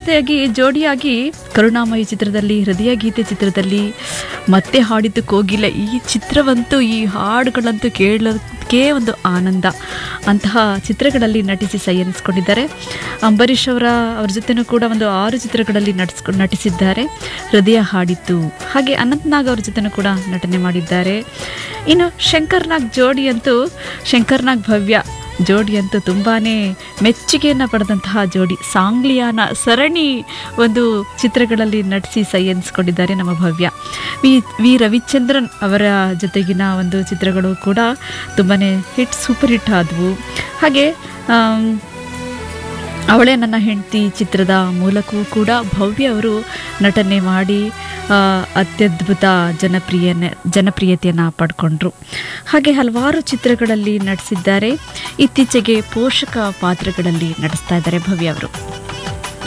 ಜೊತೆಯಾಗಿ ಜೋಡಿಯಾಗಿ ಕರುಣಾಮಯಿ ಚಿತ್ರದಲ್ಲಿ ಹೃದಯ ಗೀತೆ ಚಿತ್ರದಲ್ಲಿ ಮತ್ತೆ ಹಾಡಿದ್ದು ಕೋಗಿಲೆ ಈ ಚಿತ್ರವಂತೂ ಈ ಹಾಡುಗಳಂತೂ ಕೇಳೋದಕ್ಕೆ ಒಂದು ಆನಂದ ಅಂತಹ ಚಿತ್ರಗಳಲ್ಲಿ ನಟಿಸಿ ಸೈ ಎನಿಸ್ಕೊಂಡಿದ್ದಾರೆ ಅಂಬರೀಷ್ ಅವರ ಅವ್ರ ಜೊತೆನೂ ಕೂಡ ಒಂದು ಆರು ಚಿತ್ರಗಳಲ್ಲಿ ನಟಿಸ್ಕೊ ನಟಿಸಿದ್ದಾರೆ ಹೃದಯ ಹಾಡಿತು ಹಾಗೆ ಅನಂತ್ನಾಗ್ ಅವ್ರ ಜೊತೆನೂ ಕೂಡ ನಟನೆ ಮಾಡಿದ್ದಾರೆ ಇನ್ನು ಶಂಕರ್ನಾಗ್ ಜೋಡಿ ಅಂತೂ ಶಂಕರ್ನಾಗ್ ಭವ್ಯ ಜೋಡಿ ಅಂತೂ ತುಂಬಾ ಮೆಚ್ಚುಗೆಯನ್ನು ಪಡೆದಂತಹ ಜೋಡಿ ಸಾಂಗ್ಲಿಯಾನ ಸರಣಿ ಒಂದು ಚಿತ್ರಗಳಲ್ಲಿ ನಟಿಸಿ ಸೈ ಎನಿಸ್ಕೊಂಡಿದ್ದಾರೆ ನಮ್ಮ ಭವ್ಯ ವಿ ವಿ ರವಿಚಂದ್ರನ್ ಅವರ ಜೊತೆಗಿನ ಒಂದು ಚಿತ್ರಗಳು ಕೂಡ ತುಂಬಾ ಹಿಟ್ ಸೂಪರ್ ಹಿಟ್ ಆದವು ಹಾಗೆ ಆಮ್, ಅವಳೇ ನನ್ನ ಹೆಂಡತಿ ಚಿತ್ರದ ಮೂಲಕವೂ ಕೂಡ ಭವ್ಯ ಅವರು ನಟನೆ ಮಾಡಿ ಆ, ಅತ್ಯದ್ಭುತ ಜನಪ್ರಿಯನೆ ಜನಪ್ರಿಯತೆಯನ್ನು ಪಡ್ಕೊಂಡ್ರು ಹಾಗೆ ಹಲವಾರು ಚಿತ್ರಗಳಲ್ಲಿ ನಟಿಸಿದ್ದಾರೆ ಇತ್ತೀಚೆಗೆ ಪೋಷಕ ಪಾತ್ರಗಳಲ್ಲಿ ನಟಿಸ್ತಾ ಇದ್ದಾರೆ ಭವ್ಯ ಅವರು